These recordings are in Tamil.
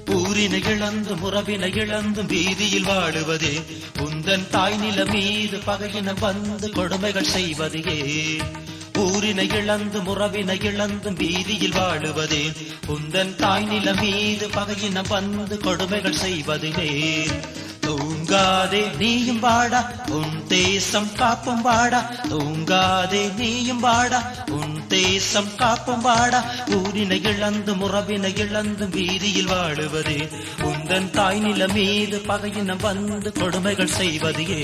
ஊரினை இழந்து முறவினை இழந்தும் வீதியில் வாழுவதே உந்தன் தாய் நில மீது பகையின வந்து கொடுமைகள் செய்வதே ஊரினை இழந்து முறவினை இழந்தும் வீதியில் வாழுவதே உந்தன் தாய் நில மீது பகையின வந்து கொடுமைகள் செய்வதுவே தூங்காதே நீயும் வாடா உன் தேசம் காப்பும் வாடா தூங்காதே நீயும் வாடா உன் தேசம் காப்பும் வாடா ஊரினை இழந்து முறவினை இழந்து வீதியில் வாழுவதே உந்தன் தாய் நில மீது பகையினம் வந்து கொடுமைகள் செய்வதையே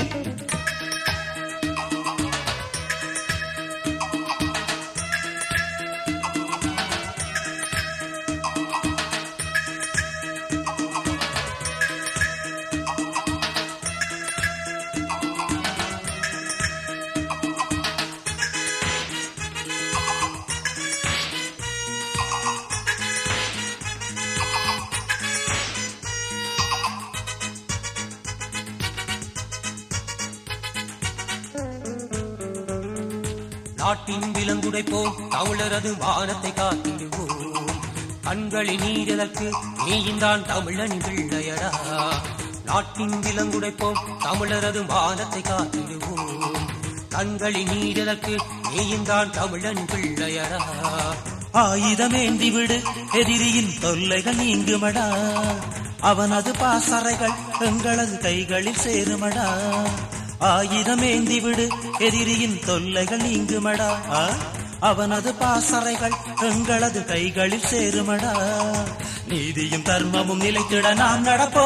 நாட்டின் விலங்குடை போல் தமிழரது வானத்தை காத்திடுவோம் கண்களின் நீரெதற்கு நீந்தான் தமிழனின் பிள்ளையடா நாட்டின் விலங்குடை போல் தமிழரது வானத்தை காத்திடுவோம் கண்களின் நீரெதற்கு நீந்தான் தமிழனின் பிள்ளையடா ஆயுதமேந்தி விடு எதிரியின் தொல்லைகள் நீங்குமடா அவனது பாசறைகள் எங்களது கைகளில் சேருமடா ஆயுதமேந்தி விடு எதிரியின் தொல்லைகள் நீங்குமடா ஆ, அவனது பாசறைகள் எங்களது கைகளில் சேருமடா நீதியும் தர்மமும் நிலைத்திட நாம் நடப்போ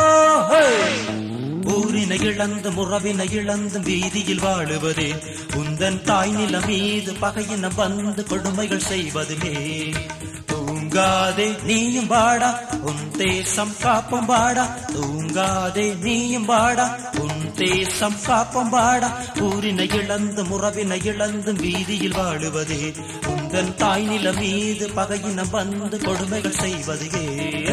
ஊரினை இழந்து முறவினை இழந்து வீதியில் வாழுவதே உந்தன் தாய் நில மீது பகையினம் வந்து கொடுமைகள் செய்வதுமே தூங்காதே நீயும் வாடா உன் தேசம் காப்பம் வாடா தூங்காதே நீயும் வாடா உன் தேசம் காப்பம் வாடா ஊரினை இழந்து முறவினை இழந்து வீதியில் வாழுவதே உந்தன் தாய் நில மீது பகையினம் வந்து கொடுமைகள் செய்வதே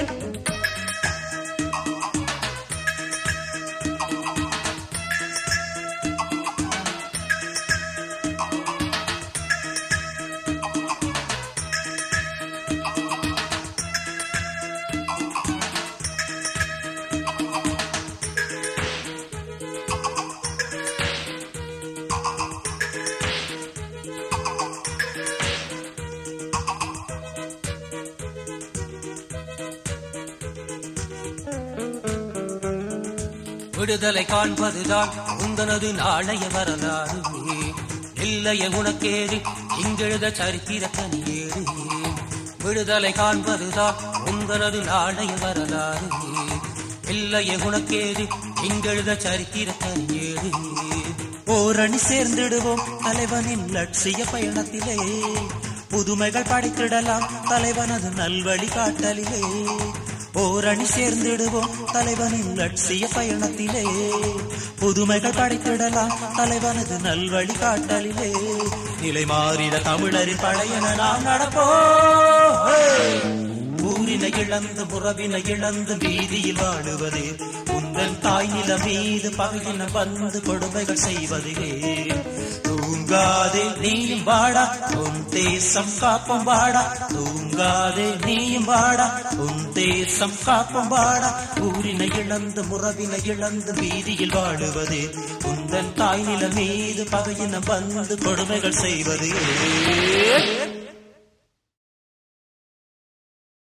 விடுதலை காண்பதுதான் உந்தனது நாளைய வரலாறு இல்லைய உனக்கேது இங்கெழுத சரித்திர கனியேறு விடுதலை காண்பதுதான் உந்தனது நாளைய வரலாறு இல்லைய உனக்கேது இங்கெழுத சரித்திர கனியேறு ஓரணி சேர்ந்திடுவோம் தலைவனின் லட்சிய பயணத்திலே புதுமைகள் படைத்திடலாம் தலைவனது நல்வழி காட்டலிலே ஓரணி சேர்ந்திடுவோம் தலைவனின் லட்சிய பயணத்திலே புதுமைகள் படைத்திடலாம் தலைவனது நல்வழி காட்டலிலே நிலை மாறிட தமிழரின் பழையன நாம் நடப்போம் ஊரினை இழந்து முறவினை இழந்து வீதியில் வாழுவதே உந்தன் தாய் நில மீது பகையின வந்து கொடுமைகள் செய்வதே தூங்காதே நீயும் வாடா உன் தேசம் காப்பம் வாடா தூங்காதே நீயும் வாடா உன் தேசம் காப்பம் வாடா ஊரினை இழந்து முறவினை இழந்து வீதியில் வாழுவதே உந்தன் தாய் நில மீது பகையின வந்து கொடுமைகள் செய்வதே